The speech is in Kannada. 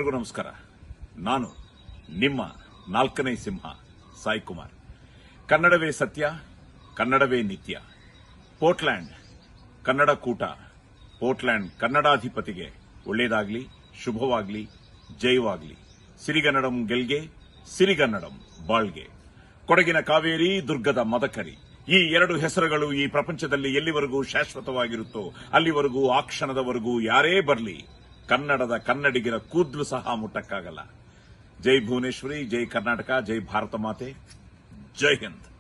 ಎಲ್ರಿಗೂ ನಮಸ್ಕಾರ ನಾನು ನಿಮ್ಮ ನಾಲ್ಕನೇ ಸಿಂಹ ಸಾಯಿ ಕುಮಾರ್ ಕನ್ನಡವೇ ಸತ್ಯ ಕನ್ನಡವೇ ನಿತ್ಯ ಪೋರ್ಟ್ಲ್ಯಾಂಡ್ ಕನ್ನಡ ಕೂಟ ಪೋರ್ಟ್ಲ್ಯಾಂಡ್ ಕನ್ನಡಾಧಿಪತಿಗೆ ಒಳ್ಳೇದಾಗ್ಲಿ ಶುಭವಾಗ್ಲಿ ಜಯವಾಗ್ಲಿ ಸಿರಿಗನ್ನಡಂ ಗೆಲ್ಗೆ ಸಿರಿಗನ್ನಡಂ ಬಾಳ್ಗೆ ಕೊಡಗಿನ ಕಾವೇರಿ ದುರ್ಗದ ಮದಕರಿ ಈ ಎರಡು ಹೆಸರುಗಳು ಈ ಪ್ರಪಂಚದಲ್ಲಿ ಎಲ್ಲಿವರೆಗೂ ಶಾಶ್ವತವಾಗಿರುತ್ತೋ ಅಲ್ಲಿವರೆಗೂ ಆ ಕ್ಷಣದವರೆಗೂ ಯಾರೇ ಬರಲಿ ಕನ್ನಡದ ಕನ್ನಡಿಗರ ಕೂದಲು ಸಹ ಮುಟ್ಟಕ್ಕಾಗಲ್ಲ ಜೈ ಭುವನೇಶ್ವರಿ ಜೈ ಕರ್ನಾಟಕ ಜೈ ಭಾರತ ಮಾತೆ ಜೈ ಹಿಂದ್